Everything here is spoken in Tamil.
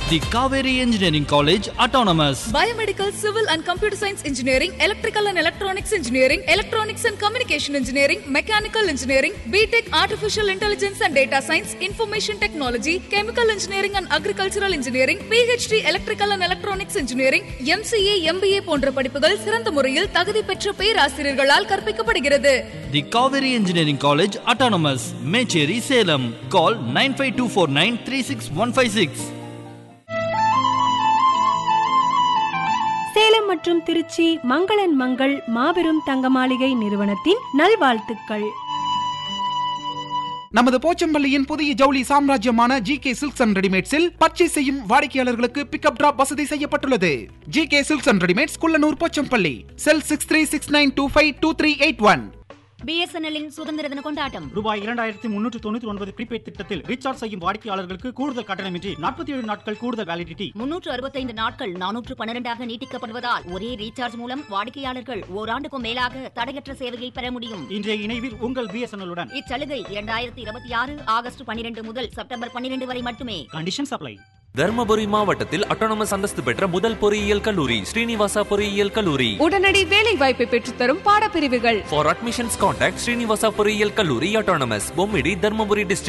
The Kaveri Engineering College Autonomous. Biomedical, Civil and Computer Science Engineering, Electrical and Electronics Engineering, Electronics and Communication Engineering, Mechanical Engineering, BTech Artificial Intelligence and Data Science, Information Technology, Chemical Engineering and Agricultural Engineering, PhD Electrical and Electronics Engineering, MCA, MBA போன்ற படிப்புகள் சிறந்த முறையில் தகுதி பெற்ற பேராசிரியர்களால் கற்பிக்கப்படுகிறது The Kaveri Engineering College Autonomous. Mecheri Salem. Call 95249 36156. Salem மற்றும் திருச்சி மங்களன் மங்கள் மாபெரும் தங்க மாளிகை நிறுவனத்தின் நல்வாழ்த்துக்கள் நமது போச்சம்பள்ளியின் புதிய ஜவுளி சாம்ராஜ்யமான ஜி கே சில்க்ஸ் அண்ட் ரெடிமேட்ஸில் பர்ச்சேஸ் செய்யும் வாடிக்கையாளர்களுக்கு பிக்கப் டிராப் வசதி செய்யப்பட்டுள்ளது G K silks and readymades Kullanur Pochampalli cell six three six nine two five two three eight one பிஎஸ்என்எல்லின் சுதந்திர தின கொண்டாட்டம் ரூபாய் இரண்டாயிரத்தி முன்னூற்று தொண்ணூற்றி ஒன்பது ப்ரீபெய்ட் திட்டத்தில் ரீசார்ஜ் செய்யும் வாடிக்கையாளர்களுக்கு கூடுதல் கட்டணமின்றி நாற்பத்தி ஏழு நாட்கள் கூடுதல் வேலிடிட்டி முன்னூற்று அறுபத்தைந்து நாட்கள் நானூற்று பன்னிரெண்டாக நீட்டிக்கப்படுவதால் ஒரே ரீசார்ஜ் மூலம் வாடிக்கையாளர்கள் ஓராண்டுக்கும் மேலாக தடையற்ற சேவையை பெற முடியும் இன்றைய இணைவில் உங்கள் பிஎஸ்என்எல் உடன் இச்சலுகை இரண்டாயிரத்தி இருபத்தி ஆறு ஆகஸ்ட் பன்னிரண்டு முதல் செப்டம்பர் பன்னிரண்டு வரை மட்டுமே கண்டிஷன் சப்ளை தர்மபுரி மாவட்டத்தில் அட்டானமஸ் அந்தஸ்து பெற்ற முதல் பொறியியல் கல்லூரி ஸ்ரீனிவாசா பொறியியல் கல்லூரி உடனடி வேலை வாய்ப்பை பெற்றுத்தரும் பாடப்பிரிவுகள் ஃபார் அட்மிஷன்ஸ் கான்டாக்ட் ஸ்ரீனிவாசா பொறியியல் கல்லூரி அட்டானமஸ் பொம்மிடி தர்மபுரி டிஸ்ட்ரிக்ட்